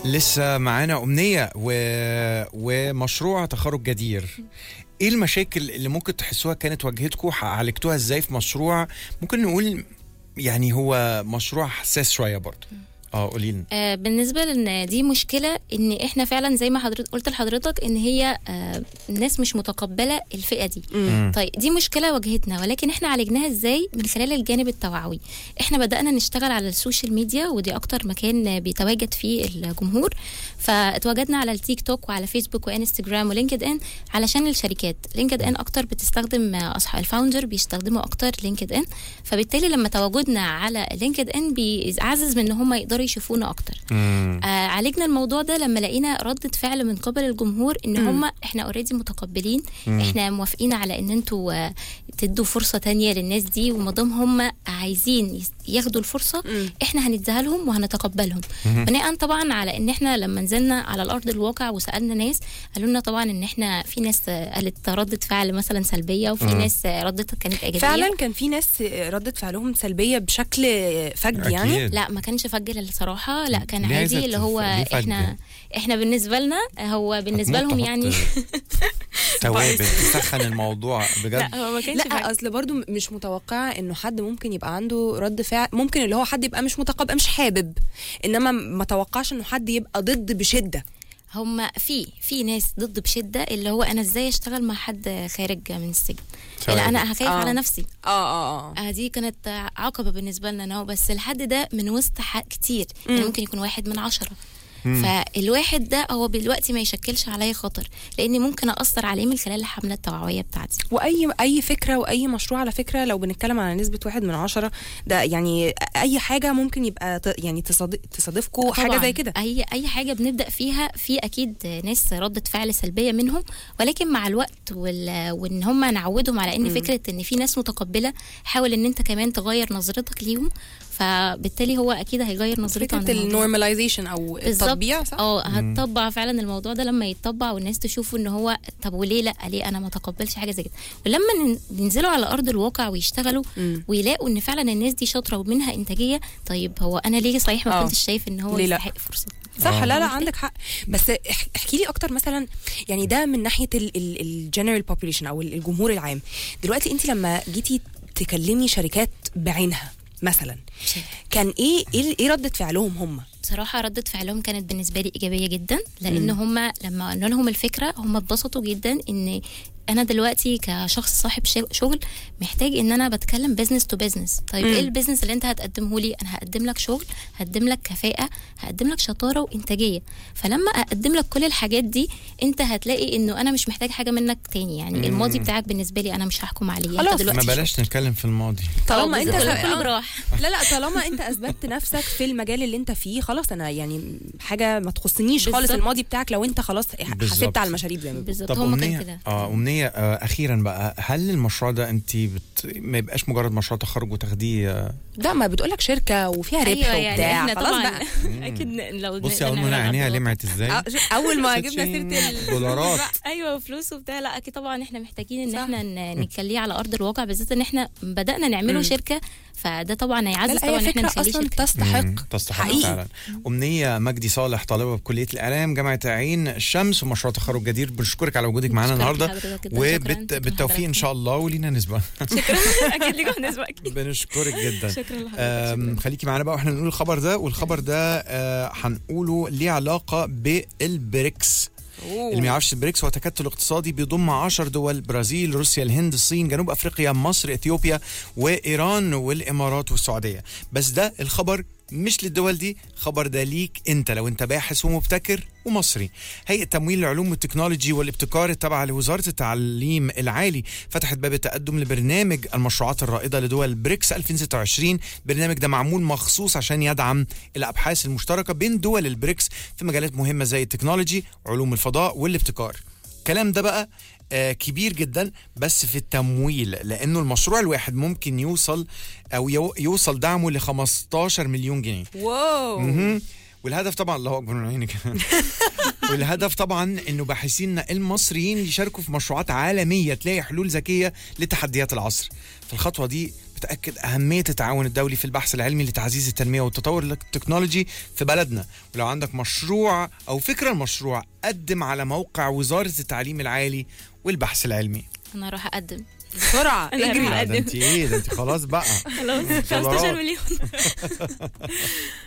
لسه معانا أمنية و... ومشروع تخرج جدير ايه المشاكل اللي ممكن تحسوها كانت واجهتكم عالجتوها ازاي في مشروع ممكن نقول يعني هو مشروع حساس شويه برضه اه قولي لنا آه بالنسبه لان دي مشكله ان احنا فعلا زي ما حضرتك قلت لحضرتك ان هي آه الناس مش متقبله الفئه دي مم. طيب دي مشكله واجهتنا ولكن احنا عالجناها ازاي من خلال الجانب التوعوي احنا بدانا نشتغل على السوشيال ميديا ودي اكتر مكان بيتواجد فيه الجمهور فاتواجدنا على التيك توك وعلى فيسبوك وانستجرام ولينكد ان علشان الشركات لينكد ان اكتر بتستخدم اصحاب الفاوندر بيستخدموا اكتر لينكد ان فبالتالي لما تواجدنا على لينكد ان بيعزز من ان هم يقدروا يشوفونا اكتر مم. آه عالجنا الموضوع ده لما لقينا ردة فعل من قبل الجمهور ان مم. هم احنا اوريدي متقبلين مم. احنا موافقين على ان انتوا آه، تدوا فرصة تانية للناس دي وما دام هم عايزين يس- ياخدوا الفرصة مم. احنا هنديها لهم وهنتقبلهم مهم. بناء طبعا على ان احنا لما نزلنا على الارض الواقع وسالنا ناس قالوا لنا طبعا ان احنا في ناس آه، قالت ردة فعل مثلا سلبية وفي مم. ناس آه، ردتها كانت ايجابية فعلا كان في ناس ردة فعلهم سلبية بشكل فج يعني أكيد. لا ما كانش فجر الصراحه لا كان ليه عايزة عادي اللي هو تف- ليه احنا احنا بالنسبه لنا هو بالنسبه هتموت لهم تحط يعني توابل تسخن الموضوع بجد لا هو ما كانش فجر. لا اصل برضو مش متوقعه انه حد ممكن يبقى عنده رد فعل ممكن اللي هو حد يبقى مش متقبل مش حابب انما ما توقعش انه حد يبقى ضد بشده هم في في ناس ضد بشده اللي هو انا ازاي اشتغل مع حد خارج من السجن لا انا هخاف آه. على نفسي اه اه اه آه دي كانت عقبه بالنسبه لنا أنا بس الحد ده من وسط ح- كتير يعني مم. ممكن يكون واحد من عشرة مم. فالواحد ده هو دلوقتي ما يشكلش عليا خطر لاني ممكن ااثر عليه من خلال الحمله التوعويه بتاعتي واي اي فكره واي مشروع على فكره لو بنتكلم على نسبه واحد من عشرة ده يعني اي حاجه ممكن يبقى ت- يعني تصادف تصادفكم حاجه طبعاً. زي كده اي اي حاجه بنبدا فيها في اكيد ناس رده فعل سلبيه منهم ولكن مع الوقت وال... وان هم نعودهم على ان مم. فكره ان في ناس متقبله حاول ان انت كمان تغير نظرتك ليهم فبالتالي هو اكيد هيغير نظرته عن فكره الموضوع. النورماليزيشن او بالظبط. التطبيع صح؟ اه هتطبع فعلا الموضوع ده لما يتطبع والناس تشوفه ان هو طب وليه لا ليه انا ما اتقبلش حاجه زي كده ولما ن- ينزلوا على ارض الواقع ويشتغلوا مم. ويلاقوا ان فعلا الناس دي شاطره ومنها انتاجيه طيب هو انا ليه صحيح ما آه. كنتش شايف ان هو ليه لا؟ يستحق فرصه صح آه. لا لا عندك حق بس اح- احكي لي اكتر مثلا يعني ده من ناحيه الجنرال بوبوليشن او ال- الجمهور العام دلوقتي انت لما جيتي تكلمي شركات بعينها مثلا كان ايه ايه ايه رده فعلهم هم بصراحة ردة فعلهم كانت بالنسبة لي إيجابية جدا لأن مم. هم لما قلنا لهم الفكرة هم اتبسطوا جدا إن أنا دلوقتي كشخص صاحب شغ- شغل محتاج إن أنا بتكلم بزنس تو بزنس طيب مم. إيه البزنس اللي أنت هتقدمه لي أنا هقدم لك شغل هقدم لك كفاءة هقدم لك شطارة وإنتاجية فلما أقدم لك كل الحاجات دي أنت هتلاقي إنه أنا مش محتاج حاجة منك تاني يعني مم. الماضي بتاعك بالنسبة لي أنا مش هحكم عليه خلاص، أنت دلوقتي ما بلاش نتكلم في الماضي طالما انت بالظبط. ف- كله آه. براح لا لا طالما انت اثبتت نفسك في المجال اللي انت فيه خلاص انا يعني حاجه ما تخصنيش خالص بالظبط. الماضي بتاعك لو انت خلاص بالظبط. حسبت على المشاريب زي ما بيقولوا. بالظبط طب هم كان أمنية كده اه أمنية آه أخيرا بقى هل المشروع ده أنت بت... ما يبقاش مجرد مشروع تخرج وتاخديه آه، ده ما بتقولك شركه وفيها ربح أيوة يعني وبتاع إحنا خلاص طبعا بقى أكيد لو بصي نقدر أول ما نعمل عينيها أرض لمعت إزاي آه، شوف، اول ما جبنا تشين سيره ال- دولارات ايوه وفلوس وبتاع لا اكيد طبعا احنا محتاجين ان صح. احنا ن- نخليه على ارض الواقع بالذات ان احنا بدانا نعمله مم. شركه فده طبعا لا هيعزز لا طبعا هي ان احنا فكره نخليه اصلا شركه تستحق مم، تستحق حقيقي. فعلا أمنية مجدي صالح طالبة بكلية الإعلام جامعة عين الشمس ومشروع تخرج جدير بنشكرك على وجودك معانا شكراً النهاردة لحضرتك جداً، شكراً. شكراً وبالتوفيق إن شاء الله ولينا نسبة اكيد ليكم نسبه اكيد بنشكرك جدا شكرا لحضرتك أم، خليكي معانا بقى واحنا نقول الخبر ده والخبر ده آه، هنقوله ليه علاقة بالبريكس اللي ما يعرفش البريكس هو تكتل اقتصادي بيضم 10 دول برازيل روسيا الهند الصين جنوب افريقيا مصر اثيوبيا وايران والامارات والسعوديه بس ده الخبر مش للدول دي خبر ده ليك انت لو انت باحث ومبتكر ومصري هيئه تمويل العلوم والتكنولوجي والابتكار التابعه لوزاره التعليم العالي فتحت باب التقدم لبرنامج المشروعات الرائده لدول بريكس 2026 البرنامج ده معمول مخصوص عشان يدعم الابحاث المشتركه بين دول البريكس في مجالات مهمه زي التكنولوجي علوم الفضاء والابتكار الكلام ده بقى آه كبير جدا بس في التمويل لانه المشروع الواحد ممكن يوصل او يو يوصل دعمه ل 15 مليون جنيه واو مهم. والهدف طبعا الله اكبر من عينك والهدف طبعا انه باحثين المصريين يشاركوا في مشروعات عالميه تلاقي حلول ذكيه لتحديات العصر فالخطوه دي بتاكد اهميه التعاون الدولي في البحث العلمي لتعزيز التنميه والتطور التكنولوجي في بلدنا ولو عندك مشروع او فكره المشروع قدم على موقع وزاره التعليم العالي والبحث العلمي انا اروح اقدم بسرعه أنا اجري هروح لا، ده انت ايه ده انت خلاص بقى خلاص دولارات. 15 مليون